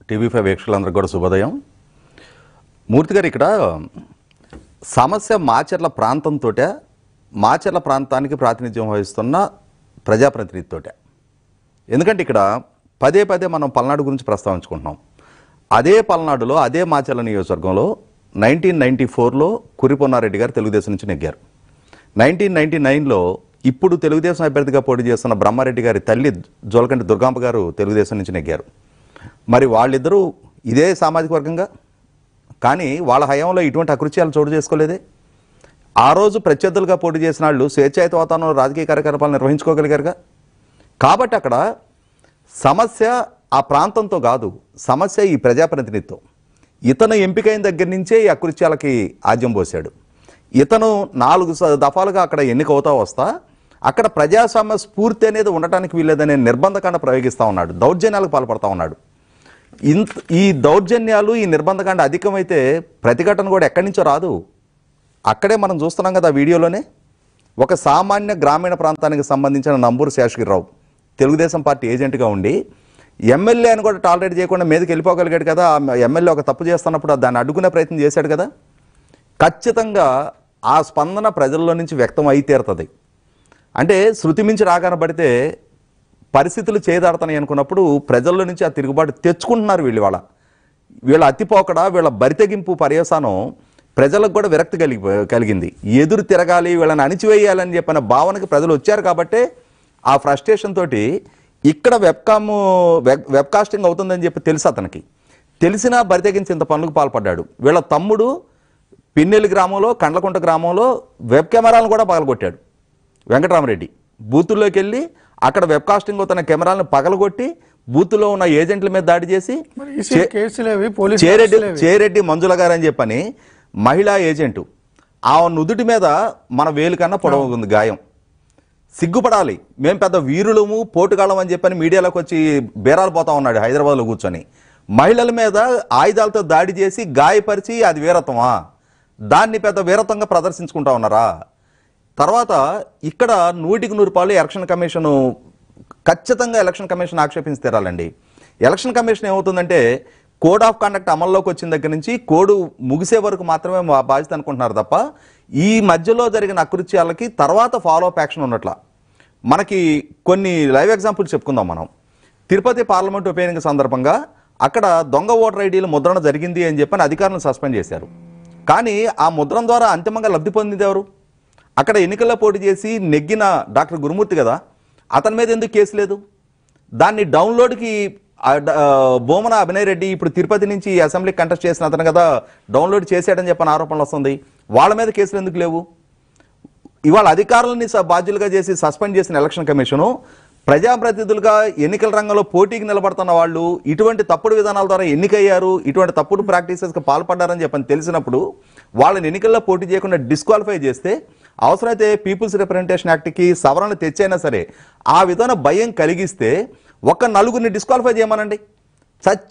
TV five వీక్షకులందరికీ కూడా శుభోదయం మూర్తి గారు ఇక్కడ సమస్య మాచర్ల ప్రాంతంతో మాచర్ల ప్రాంతానికి ప్రాతినిధ్యం వహిస్తున్న ప్రజాప్రతినిధితోటే ఎందుకంటే ఇక్కడ పదే పదే మనం పల్నాడు గురించి ప్రస్తావించుకుంటున్నాం అదే పల్నాడులో అదే మాచర్ల నియోజకవర్గంలో నైన్టీన్ నైన్టీ ఫోర్లో కురిపొన్నారెడ్డి గారు తెలుగుదేశం నుంచి నెగ్గారు నైన్టీన్ నైన్టీ నైన్లో ఇప్పుడు తెలుగుదేశం అభ్యర్థిగా పోటీ చేస్తున్న బ్రహ్మారెడ్డి గారి తల్లి జోలకంటి దుర్గాంబ గారు తెలుగుదేశం నుంచి నెగ్గారు మరి వాళ్ళిద్దరూ ఇదే సామాజిక వర్గంగా కానీ వాళ్ళ హయాంలో ఇటువంటి అకృత్యాలు చోటు చేసుకోలేదే ఆ రోజు ప్రత్యర్థులుగా పోటీ చేసిన వాళ్ళు స్వేచ్ఛాయుత వాతావరణంలో రాజకీయ కార్యకలాపాలు నిర్వహించుకోగలిగారుగా కాబట్టి అక్కడ సమస్య ఆ ప్రాంతంతో కాదు సమస్య ఈ ప్రజాప్రతినిధితో ఇతను ఎంపికైన దగ్గర నుంచే ఈ అకృత్యాలకి ఆజ్యం పోశాడు ఇతను నాలుగు స- దఫాలుగా అక్కడ ఎన్నిక అవుతా వస్తా అక్కడ ప్రజాస్వామ్య స్ఫూర్తి అనేది ఉండటానికి వీల్లేదనే నిర్బంధకాండ ప్రయోగిస్తూ ఉన్నాడు దౌర్జన్యాలకు పాల్పడతా ఉన్నాడు ఇంత ఈ దౌర్జన్యాలు ఈ నిర్బంధకాండ అధికమైతే ప్రతిఘటన కూడా ఎక్కడి నుంచో రాదు అక్కడే మనం చూస్తున్నాం కదా ఆ వీడియోలోనే ఒక సామాన్య గ్రామీణ ప్రాంతానికి సంబంధించిన నంబూరు శేషగిరిరావు తెలుగుదేశం పార్టీ ఏజెంట్గా ఉండి ఎమ్మెల్యే అని కూడా టాలరేట్ చేయకుండా మీదకి వెళ్ళిపోగలిగాడు కదా ఆ ఎమ్మెల్యే ఒక తప్పు చేస్తున్నప్పుడు దాన్ని అడ్డుకునే ప్రయత్నం చేశాడు కదా ఖచ్చితంగా ఆ స్పందన ప్రజల్లో నుంచి వ్యక్తం అయి తీరుతుంది అంటే శృతి మించి రాగాన పడితే పరిస్థితులు చేదాడుతున్నాయి అనుకున్నప్పుడు ప్రజల్లో నుంచి ఆ తిరుగుబాటు తెచ్చుకుంటున్నారు వీళ్ళు వాళ్ళ వీళ్ళ అతిపోకడ వీళ్ళ బరితెగింపు పర్యవసానం ప్రజలకు కూడా విరక్తి కలిగి కలిగింది ఎదురు తిరగాలి వీళ్ళని అణిచివేయాలని చెప్పిన భావనకి ప్రజలు వచ్చారు కాబట్టే ఆ ఫ్రస్ట్రేషన్ తోటి ఇక్కడ వెబ్కామ్ వెబ్ వెబ్కాస్టింగ్ అవుతుందని చెప్పి తెలుసు అతనికి తెలిసినా బరితెగించి ఇంత పనులకు పాల్పడ్డాడు వీళ్ళ తమ్ముడు పిన్నెల్లి గ్రామంలో కండ్లకుంట గ్రామంలో వెబ్ కెమెరాలను కూడా పగలగొట్టాడు వెంకటరామరెడ్డి బూతుల్లోకి వెళ్ళి అక్కడ వెబ్కాస్టింగ్ అవుతున్న కెమెరాలను పగలగొట్టి బూతుల్లో ఉన్న ఏజెంట్ల మీద దాడి చేసి మరి ఈసీ కేసులేవి పోలీసు చేరెడ్డి కేసులేవి. చేరెడ్డి మంజుల గారు అని చెప్పని మహిళా ఏజెంటు ఆ నుదుటి మీద మన వేలు కన్నా పొడవు ఉంది గాయం సిగ్గుపడాలి మేము పెద్ద వీరులము పోటుగాళ్ళం అని చెప్పని మీడియాలోకి వచ్చి బేరాలు పోతా ఉన్నాడు హైదరాబాద్లో కూర్చొని మహిళల మీద ఆయుధాలతో దాడి చేసి గాయపరిచి అది వీరత్వమా దాన్ని పెద్ద వీరత్వంగా ప్రదర్శించుకుంటా ఉన్నారా తర్వాత ఇక్కడ నూటికి నూరు పాలు ఎలక్షన్ కమిషన్ ఖచ్చితంగా ఎలక్షన్ కమిషన్ ఆక్షేపించి తీరాలండి ఎలక్షన్ కమిషన్ ఏమవుతుందంటే కోడ్ ఆఫ్ కండక్ట్ అమల్లోకి వచ్చిన దగ్గర నుంచి కోడ్ ముగిసే వరకు మాత్రమే మా బాధ్యత అనుకుంటున్నారు తప్ప ఈ మధ్యలో జరిగిన అకృత్యాలకి తర్వాత ఫాలో అప్ యాక్షన్ ఉన్నట్ల మనకి కొన్ని లైవ్ ఎగ్జాంపుల్స్ చెప్పుకుందాం మనం తిరుపతి పార్లమెంట్ ఉప ఎన్నిక సందర్భంగా అక్కడ దొంగ ఓటర్ ఐడీల ముద్రణ జరిగింది అని చెప్పని అధికారులను సస్పెండ్ చేశారు కానీ ఆ ముద్రణ ద్వారా అంతిమంగా లబ్ధి పొందింది ఎవరు అక్కడ ఎన్నికల్లో పోటీ చేసి నెగ్గిన డాక్టర్ గురుమూర్తి కదా అతని మీద ఎందుకు కేసు లేదు దాన్ని డౌన్లోడ్కి ఆ డ- ఆ బోమన అభినయ్ రెడ్డి ఇప్పుడు తిరుపతి నుంచి అసెంబ్లీ కంటెస్ట్ చేసిన అతను కదా డౌన్లోడ్ చేశాడని చెప్పని ఆరోపణలు వస్తుంది వాళ్ళ మీద కేసులు ఎందుకు లేవు ఇవాళ అధికారులని స- బాధ్యులుగా చేసి సస్పెండ్ చేసిన ఎలక్షన్ కమిషను ప్రజాప్రతినిధులుగా ఎన్నికల రంగంలో పోటీకి నిలబడుతున్న వాళ్ళు ఇటువంటి తప్పుడు విధానాల ద్వారా ఎన్నికయ్యారు ఇటువంటి తప్పుడు ప్రాక్టీసెస్కి పాల్పడ్డారని చెప్పని తెలిసినప్పుడు వాళ్ళని ఎన్నికల్లో పోటీ చేయకుండా డిస్క్వాలిఫై చేస్తే అవసరమైతే పీపుల్స్ రిప్రజెంటేషన్ యాక్ట్కి సవరణ తెచ్చైనా సరే ఆ విధమైన భయం కలిగిస్తే ఒక నలుగురిని డిస్క్వాలిఫై చేయమనండి చచ్చి